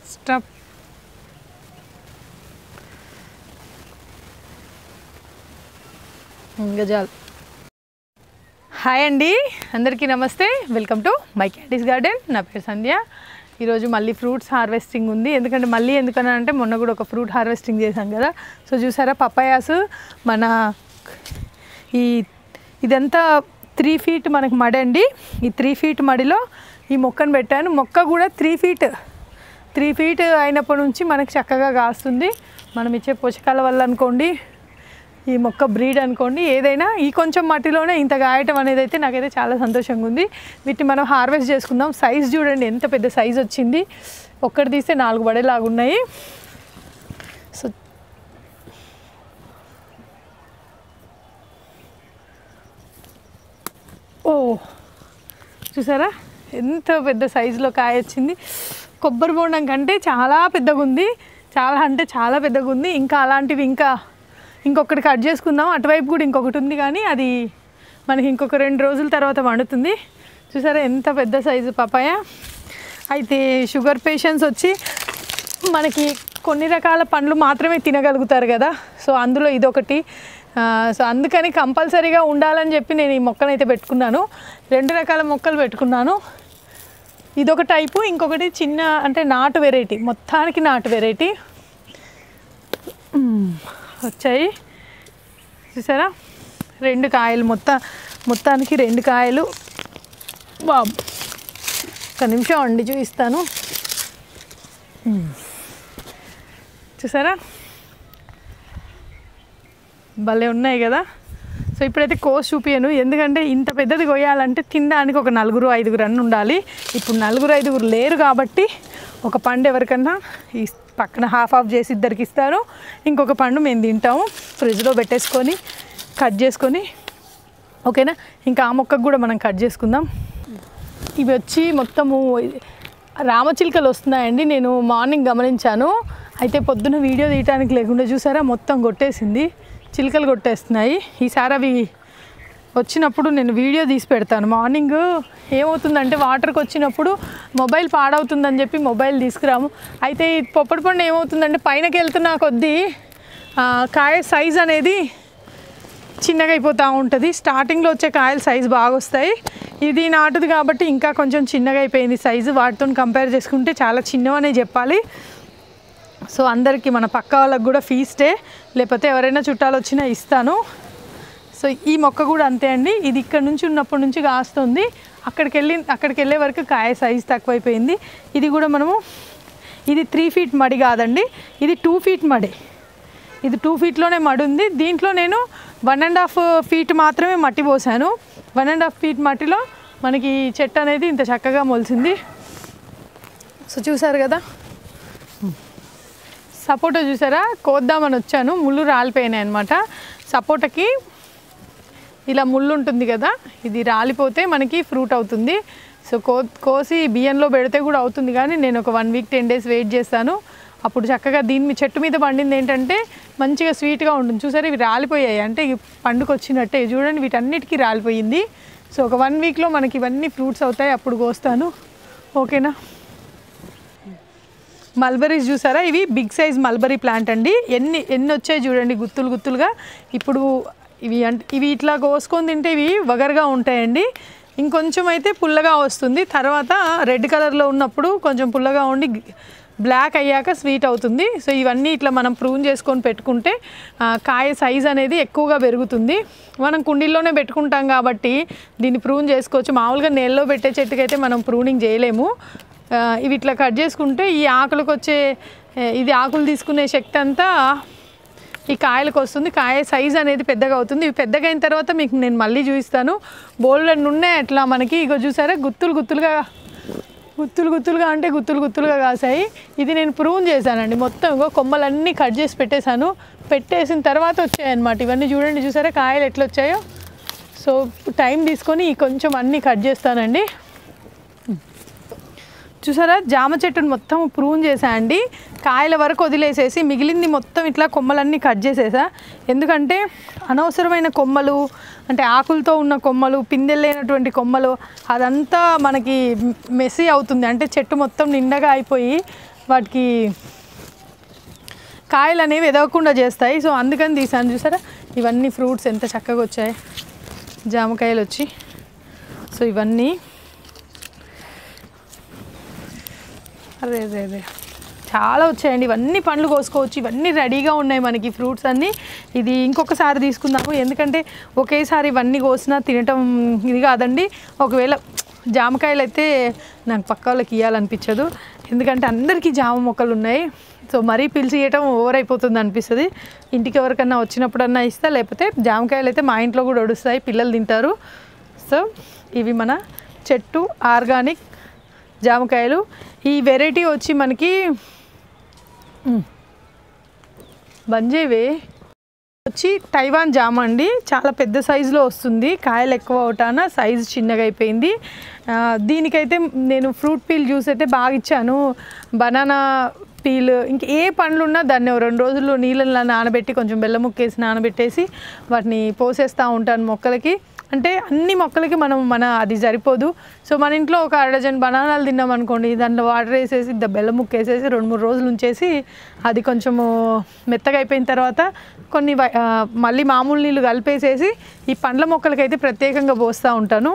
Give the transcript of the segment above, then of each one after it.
Stop గజాల్ hi అండి అందరికీ నమస్తే welcome to my candies garden నా పేరు సంధ్య ఈరోజు మళ్ళీ ఫ్రూట్స్ హార్వెస్టింగ్ ఉంది ఎందుకంటే మళ్ళీ ఎందుకని అంటే మొన్న కూడా ఒక ఫ్రూట్ హార్వెస్టింగ్ చేశాం కదా సో చూసారా పపాయాస్ మన ఈ ఇదంతా త్రీ ఫీట్ మనకు మడి అండి ఈ త్రీ ఫీట్ మడిలో ఈ మొక్కను పెట్టాను మొక్క కూడా త్రీ ఫీట్ త్రీ ఫీట్ అయినప్పటి నుంచి మనకి చక్కగా కాస్తుంది మనం ఇచ్చే పోషకాల వల్ల అనుకోండి ఈ మొక్క బ్రీడ్ అనుకోండి ఏదైనా ఈ కొంచెం మట్టిలోనే ఇంత గాయటం అనేది అయితే నాకైతే చాలా సంతోషంగా ఉంది వీటిని మనం హార్వెస్ట్ చేసుకుందాం సైజ్ చూడండి ఎంత పెద్ద సైజ్ వచ్చింది ఒక్కటి తీస్తే నాలుగు పడేలాగా ఉన్నాయి సో ఓ చూసారా ఎంత పెద్ద సైజులో కాయ వచ్చింది కొబ్బరి బోండం కంటే చాలా పెద్దగా ఉంది చాలా అంటే చాలా పెద్దగా ఉంది ఇంకా అలాంటివి ఇంకా ఇంకొకటి కట్ చేసుకుందాం అటువైపు కూడా ఇంకొకటి ఉంది కానీ అది మనకి ఇంకొక రెండు రోజుల తర్వాత వండుతుంది చూసారా ఎంత పెద్ద సైజు పపాయ అయితే షుగర్ పేషెంట్స్ వచ్చి మనకి కొన్ని రకాల పండ్లు మాత్రమే తినగలుగుతారు కదా సో అందులో ఇదొకటి ఆ, సో అందుకని కంపల్సరీగా ఉండాలని చెప్పి నేను ఈ మొక్కనైతే పెట్టుకున్నాను రెండు రకాల మొక్కలు పెట్టుకున్నాను ఇదొక టైపు ఇంకొకటి చిన్న అంటే నాటు వెరైటీ మొత్తానికి నాటు వెరైటీ మ్మ్. వచ్చాయి చూసారా రెండు కాయలు మొత్తం మొత్తానికి రెండు కాయలు బాబు ఒక నిమిషం అండి చూపిస్తాను మ్మ్. చూసారా భలే ఉన్నాయి కదా సో ఇప్పుడైతే కోస్ చూపించను ఎందుకంటే ఇంత పెద్దది కొయ్యాలంటే తినడానికి ఒక నలుగురు ఐదుగురు అన్న ఉండాలి ఇప్పుడు నలుగురు ఐదుగురు లేరు కాబట్టి ఒక పండు ఎవరికన్నా ఈ పక్కన హాఫ్ ఆఫ్ చేసి ఇద్దరికి ఇస్తారు ఇంకొక పండు మేము తింటాము ఫ్రిడ్జ్లో పెట్టేసుకొని కట్ చేసుకొని ఓకేనా ఇంకా ఆ మొక్కకు కూడా మనం కట్ చేసుకుందాం ఇవి వచ్చి మొత్తము రామచిలుకలు వస్తున్నాయండి నేను మార్నింగ్ గమనించాను అయితే పొద్దున వీడియో తీయటానికి లేకుండా చూసారా మొత్తం కొట్టేసింది చిలుకలు కొట్టేస్తున్నాయి ఈసారి అవి వచ్చినప్పుడు నేను వీడియో తీసి పెడతాను మార్నింగ్ ఏమవుతుందంటే వాటర్కి వచ్చినప్పుడు మొబైల్ పాడవుతుందని చెప్పి మొబైల్ తీసుకురాము అయితే ఈ పొప్పటి పండు ఏమవుతుందంటే పైనకి వెళ్తున్న కొద్దీ ఆ, కాయ సైజ్ అనేది చిన్నగా అయిపోతూ ఉంటుంది స్టార్టింగ్లో వచ్చే కాయలు సైజు బాగా వస్తాయి ఇది నాటుది కాబట్టి ఇంకా కొంచెం చిన్నగా అయిపోయింది సైజు వాటితో కంపేర్ చేసుకుంటే చాలా చిన్నవనే చెప్పాలి సో అందరికీ మన పక్క వాళ్ళకి కూడా ఫీస్టే లేకపోతే ఎవరైనా చుట్టాలు వచ్చినా ఇస్తాను సో ఈ మొక్క కూడా అంతే అండి ఇది ఇక్కడ నుంచి ఉన్నప్పటి నుంచి కాస్తుంది అక్కడికి వెళ్ళి అక్కడికి వెళ్ళే వరకు కాయ సైజ్ తక్కువైపోయింది ఇది కూడా మనము ఇది త్రీ ఫీట్ మడి కాదండి ఇది టూ ఫీట్ మడి ఇది టూ ఫీట్లోనే మడి ఉంది దీంట్లో నేను వన్ అండ్ హాఫ్ ఫీట్ మాత్రమే మట్టి పోసాను వన్ అండ్ హాఫ్ ఫీట్ మట్టిలో మనకి చెట్టు అనేది ఇంత చక్కగా మొలిసింది సో చూసారు కదా సపోటా చూసారా కోద్దామని వచ్చాను ముళ్ళు రాలిపోయినాయి అనమాట సపోటాకి ఇలా ముళ్ళు ఉంటుంది కదా ఇది రాలిపోతే మనకి ఫ్రూట్ అవుతుంది సో కో కోసి బియ్యంలో పెడితే కూడా అవుతుంది కానీ నేను ఒక one week ten days wait చేస్తాను అప్పుడు చక్కగా దీని మీ చెట్టు మీద పండింది ఏంటంటే మంచిగా స్వీట్గా ఉంటుంది చూసారా ఇవి రాలిపోయాయి అంటే ఇవి పండుకు వచ్చినట్టే చూడండి వీటన్నిటికీ రాలిపోయింది సో ఒక వన్ వీక్లో మనకి ఇవన్నీ ఫ్రూట్స్ అవుతాయి అప్పుడు కోస్తాను ఓకేనా మల్బరీస్ చూసారా ఇవి బిగ్ సైజ్ మల్బరీ ప్లాంట్ అండి ఎన్ని ఎన్ని వచ్చాయి చూడండి గుత్తులు గుత్తులుగా ఇప్పుడు ఇవి అంటే ఇవి ఇట్లా కోసుకొని తింటే ఇవి వగరుగా ఉంటాయండి ఇంకొంచెం అయితే పుల్లగా వస్తుంది తర్వాత రెడ్ కలర్లో ఉన్నప్పుడు కొంచెం పుల్లగా ఉండి బ్లాక్ అయ్యాక స్వీట్ అవుతుంది సో ఇవన్నీ ఇట్లా మనం ప్రూన్ చేసుకొని పెట్టుకుంటే ఆ, కాయ సైజ్ అనేది ఎక్కువగా పెరుగుతుంది మనం కుండీల్లోనే పెట్టుకుంటాం కాబట్టి దీన్ని ప్రూన్ చేసుకోవచ్చు మామూలుగా నేలలో పెట్టే చెట్టుకైతే మనం ప్రూనింగ్ చేయలేము ఆ, ఇవి ఇట్లా కట్ చేసుకుంటే ఈ ఆకులకు వచ్చే ఏ, ఇది ఆకులు తీసుకునే శక్తి అంతా ఈ కాయలకు వస్తుంది కాయ సైజ్ అనేది పెద్దగా అవుతుంది ఇవి పెద్దగా అయిన తర్వాత మీకు నేను మళ్ళీ చూపిస్తాను బోల్డ్ ఉన్నాయి అట్లా మనకి ఇగో చూసారా గుత్తులు గుత్తులుగా గుత్తులు గుత్తులుగా అంటే గుత్తులు గుత్తులుగా కాసాయి ఇది నేను ప్రూన్ చేశానండి మొత్తం ఇగో కొమ్మలన్నీ కట్ చేసి పెట్టేశాను పెట్టేసిన తర్వాత వచ్చాయన్నమాట ఇవన్నీ చూడండి చూసారా కాయలు ఎట్లా వచ్చాయో సో టైం తీసుకొని ఈ కొంచెం అన్నీ కట్ చేస్తానండి చూసారా జామ చెట్టును మొత్తం ప్రూన్ చేసా అండి కాయల వరకు వదిలేసేసి మిగిలింది మొత్తం ఇట్లా కొమ్మలన్నీ కట్ చేసేసా ఎందుకంటే అనవసరమైన కొమ్మలు అంటే ఆకులతో ఉన్న కొమ్మలు పిందెలేనటువంటి కొమ్మలు అదంతా మనకి మెస్సీ అవుతుంది అంటే చెట్టు మొత్తం నిండగా అయిపోయి వాటికి కాయలు అనేవి ఎదగకుండా చేస్తాయి సో అందుకని తీసాను చూసారా ఇవన్నీ ఫ్రూట్స్ ఎంత చక్కగా వచ్చాయి జామకాయలు వచ్చి సో ఇవన్నీ అదే అదే అదే చాలా వచ్చాయండి ఇవన్నీ పండ్లు కోసుకోవచ్చు ఇవన్నీ రెడీగా ఉన్నాయి మనకి ఫ్రూట్స్ అన్నీ ఇది ఇంకొకసారి తీసుకుందాము ఎందుకంటే ఒకేసారి ఇవన్నీ కోసినా తినటం ఇది కాదండి ఒకవేళ జామకాయలు అయితే నాకు పక్క వాళ్ళకి ఇవ్వాలనిపించదు ఎందుకంటే అందరికీ జామ మొక్కలు ఉన్నాయి సో మరీ పిలిచి ఇవ్వటం ఓవర్ అయిపోతుంది అనిపిస్తుంది ఇంటికి ఎవరికన్నా వచ్చినప్పుడన్నా ఇస్తా లేకపోతే జామకాయలు అయితే మా ఇంట్లో కూడా ఒడుస్తాయి పిల్లలు తింటారు సో ఇవి మన చెట్టు ఆర్గానిక్ జామకాయలు ఈ వెరైటీ వచ్చి మనకి మ్, బంజేవే వచ్చి తైవాన్ జామ అండి చాలా పెద్ద సైజులో వస్తుంది కాయలు ఎక్కువ అవటాన సైజు చిన్నగా అయిపోయింది ఆ, దీనికైతే నేను ఫ్రూట్ పీల్ జ్యూస్ అయితే బాగా ఇచ్చాను బనానా పీల్ ఇంక ఏ పండ్లు ఉన్నా దాన్ని ఓ రెండు రోజులు నీళ్ళలో నానబెట్టి కొంచెం బెల్లం ముక్కేసి నానబెట్టేసి వాటిని పోసేస్తూ ఉంటాను మొక్కలకి అంటే అన్ని మొక్కలకి మనం మన అది సరిపోదు సో మన ఇంట్లో ఒక అర డజన్ బనానాలు తిన్నాం అనుకోండి దాంట్లో వాటర్ వేసేసి ద బెల్లం ముక్క వేసేసి రెండు మూడు రోజులు ఉంచేసి అది కొంచెము మెత్తగా అయిపోయిన తర్వాత కొన్ని వై- ఆ, మళ్ళీ మామూలు నీళ్ళు కలిపేసేసి ఈ పండ్ల మొక్కలకైతే ప్రత్యేకంగా పోస్తూ ఉంటాను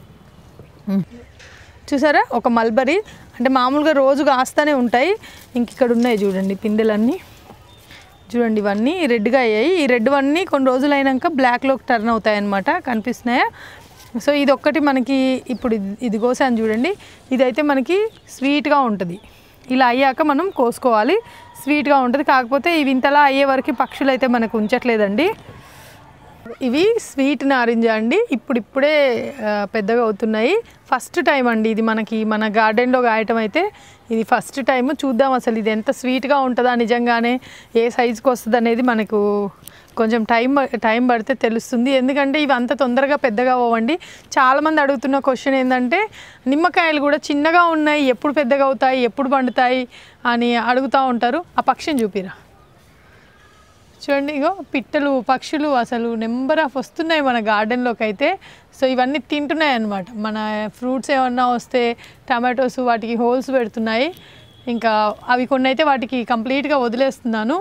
చూసారా ఒక మల్బరీ అంటే మామూలుగా రోజు కాస్తూనే ఉంటాయి ఇంక ఇక్కడ ఉన్నాయి చూడండి పిందెలన్నీ చూడండి ఇవన్నీ రెడ్గా అయ్యాయి ఈ రెడ్ అన్నీ కొన్ని రోజులు అయినాక బ్లాక్లోకి టర్న్ అవుతాయి అన్నమాట కనిపిస్తున్నాయా సో ఇది ఒక్కటి మనకి ఇప్పుడు ఇది- ఇది కోసాను చూడండి ఇదైతే మనకి స్వీట్గా ఉంటుంది ఇలా అయ్యాక మనం కోసుకోవాలి స్వీట్గా ఉంటుంది కాకపోతే ఇవి ఇంతలా అయ్యే వరకు పక్షులు అయితే మనకు ఉంచట్లేదండి ఇవి స్వీట్ నారింజ అండి ఇప్పుడిప్పుడే ఆ, పెద్దగా అవుతున్నాయి ఫస్ట్ టైం అండి ఇది మనకి మన గార్డెన్లో గాయటం అయితే ఇది ఫస్ట్ టైం చూద్దాం అసలు ఇది ఎంత స్వీట్గా ఉంటుందా నిజంగానే ఏ సైజుకి వస్తుంది అనేది మనకు కొంచెం టైం టైం పడితే తెలుస్తుంది ఎందుకంటే ఇవి అంత తొందరగా పెద్దగా అవ్వండి చాలామంది అడుగుతున్న క్వశ్చన్ ఏంటంటే నిమ్మకాయలు కూడా చిన్నగా ఉన్నాయి ఎప్పుడు పెద్దగా అవుతాయి ఎప్పుడు పండుతాయి అని అడుగుతూ ఉంటారు ఆ పక్షిని చూపిరా చూడండి ఇగో పిట్టలు పక్షులు అసలు నెంబర్ ఆఫ్ వస్తున్నాయి మన గార్డెన్లోకి అయితే సో ఇవన్నీ తింటున్నాయి అన్నమాట మన ఫ్రూట్స్ ఏమన్నా వస్తే టమాటోస్ వాటికి హోల్స్ పెడుతున్నాయి ఇంకా అవి కొన్ని అయితే వాటికి కంప్లీట్గా వదిలేస్తున్నాను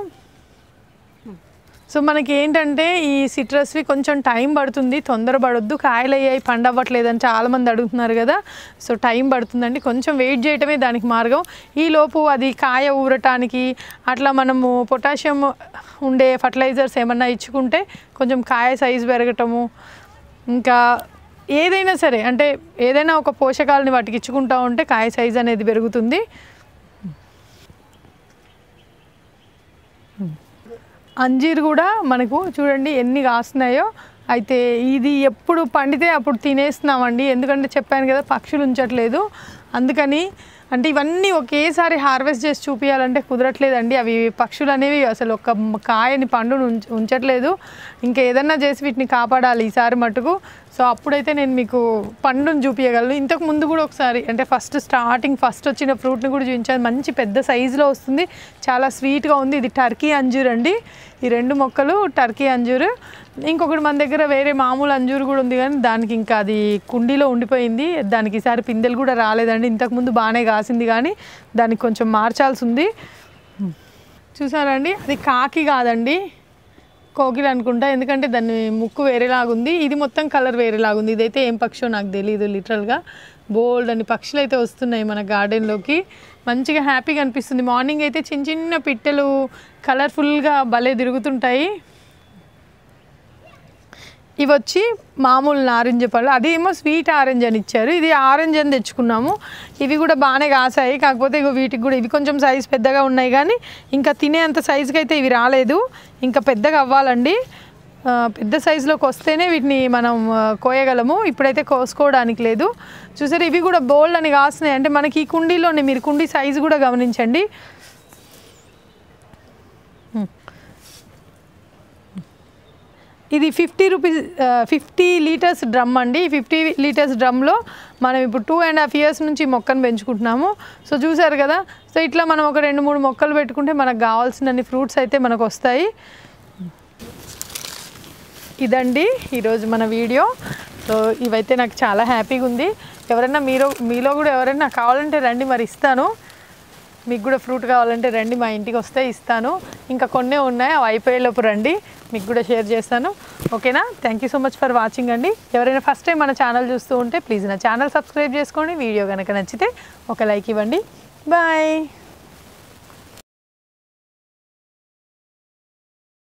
సో మనకి ఏంటంటే ఈ సిట్రస్వి కొంచెం టైం పడుతుంది తొందర పడొద్దు కాయలు అయ్యాయి పండవ్వట్లేదని చాలామంది అడుగుతున్నారు కదా సో టైం పడుతుందండి కొంచెం వెయిట్ చేయటమే దానికి మార్గం ఈ లోపు అది కాయ ఊరటానికి అట్లా మనము పొటాషియం ఉండే ఫర్టిలైజర్స్ ఏమన్నా ఇచ్చుకుంటే కొంచెం కాయ సైజు పెరగటము ఇంకా ఏదైనా సరే అంటే ఏదైనా ఒక పోషకాలని వాటికి ఇచ్చుకుంటా ఉంటే కాయ సైజ్ అనేది పెరుగుతుంది అంజీర్ కూడా మనకు చూడండి ఎన్ని కాస్తున్నాయో అయితే ఇది ఎప్పుడు పండితే అప్పుడు తినేస్తున్నామండి ఎందుకంటే చెప్పాను కదా పక్షులు ఉంచట్లేదు అందుకని అంటే ఇవన్నీ ఒకేసారి హార్వెస్ట్ చేసి చూపించాలంటే కుదరట్లేదండి అవి పక్షులు అనేవి అసలు ఒక కాయని పండును ఉంచ ఉంచట్లేదు ఇంకా ఏదన్నా చేసి వీటిని కాపాడాలి ఈసారి మటుకు సో అప్పుడైతే నేను మీకు పండును చూపించగలను ఇంతకు ముందు కూడా ఒకసారి అంటే ఫస్ట్ స్టార్టింగ్ ఫస్ట్ వచ్చిన ఫ్రూట్ని కూడా చూపించాను మంచి పెద్ద సైజులో వస్తుంది చాలా స్వీట్గా ఉంది ఇది టర్కీ అంజూర్ అండి ఈ రెండు మొక్కలు టర్కీ అంజూరు ఇంకొకటి మన దగ్గర వేరే మామూలు అంజూరు కూడా ఉంది కానీ దానికి ఇంకా అది కుండీలో ఉండిపోయింది దానికి ఈసారి పిందెలు కూడా రాలేదండి ఇంతకుముందు బాగానే కాసింది కానీ దానికి కొంచెం మార్చాల్సి ఉంది చూసారండి అది కాకి కాదండి కోకిల అనుకుంటా ఎందుకంటే దాని ముక్కు వేరేలాగుంది ఇది మొత్తం కలర్ వేరేలాగుంది ఇదైతే ఏం పక్షో నాకు తెలియదు లిటరల్గా బోల్డ్ అని పక్షులు అయితే వస్తున్నాయి మన గార్డెన్లోకి మంచిగా హ్యాపీగా అనిపిస్తుంది మార్నింగ్ అయితే చిన్న చిన్న పిట్టలు కలర్ఫుల్గా భలే తిరుగుతుంటాయి ఇవి వచ్చి మామూలు నారింజ పళ్ళు అదేమో స్వీట్ ఆరెంజ్ అని ఇచ్చారు ఇది ఆరెంజ్ అని తెచ్చుకున్నాము ఇవి కూడా బాగానే కాసాయి కాకపోతే ఇగో వీటికి కూడా ఇవి కొంచెం సైజ్ పెద్దగా ఉన్నాయి కానీ ఇంకా తినేంత సైజుకి అయితే ఇవి రాలేదు ఇంకా పెద్దగా అవ్వాలండి ఆ, పెద్ద సైజులోకి వస్తేనే వీటిని మనం ఆ, కోయగలము ఇప్పుడైతే కోసుకోవడానికి లేదు చూసారు ఇవి కూడా బోల్డ్ అని కాస్తున్నాయి అంటే మనకి ఈ కుండీలోనే మీరు కుండీ సైజు కూడా గమనించండి ఇది fifty rupees fifty liters drum అండి ఫిఫ్టీ లీటర్స్ డ్రమ్లో మనం ఇప్పుడు టూ అండ్ హాఫ్ ఇయర్స్ నుంచి ఈ మొక్కను పెంచుకుంటున్నాము సో చూసారు కదా సో ఇట్లా మనం ఒక రెండు మూడు మొక్కలు పెట్టుకుంటే మనకు కావాల్సినన్ని ఫ్రూట్స్ అయితే మనకు వస్తాయి ఇదండి ఈరోజు మన వీడియో సో ఇవైతే నాకు చాలా హ్యాపీగా ఉంది ఎవరైనా మీరు మీలో కూడా ఎవరైనా కావాలంటే రండి మరి ఇస్తాను మీకు కూడా ఫ్రూట్ కావాలంటే రండి మా ఇంటికి వస్తే ఇస్తాను ఇంకా కొన్నే ఉన్నాయి అవి అయిపోయేలోపు రండి మీకు కూడా షేర్ చేస్తాను ఓకేనా thank you so much for watching అండి ఎవరైనా ఫస్ట్ టైం మన ఛానల్ చూస్తూ ఉంటే ప్లీజ్ నా ఛానల్ సబ్స్క్రైబ్ చేసుకోండి వీడియో కనుక నచ్చితే ఒక లైక్ ఇవ్వండి బాయ్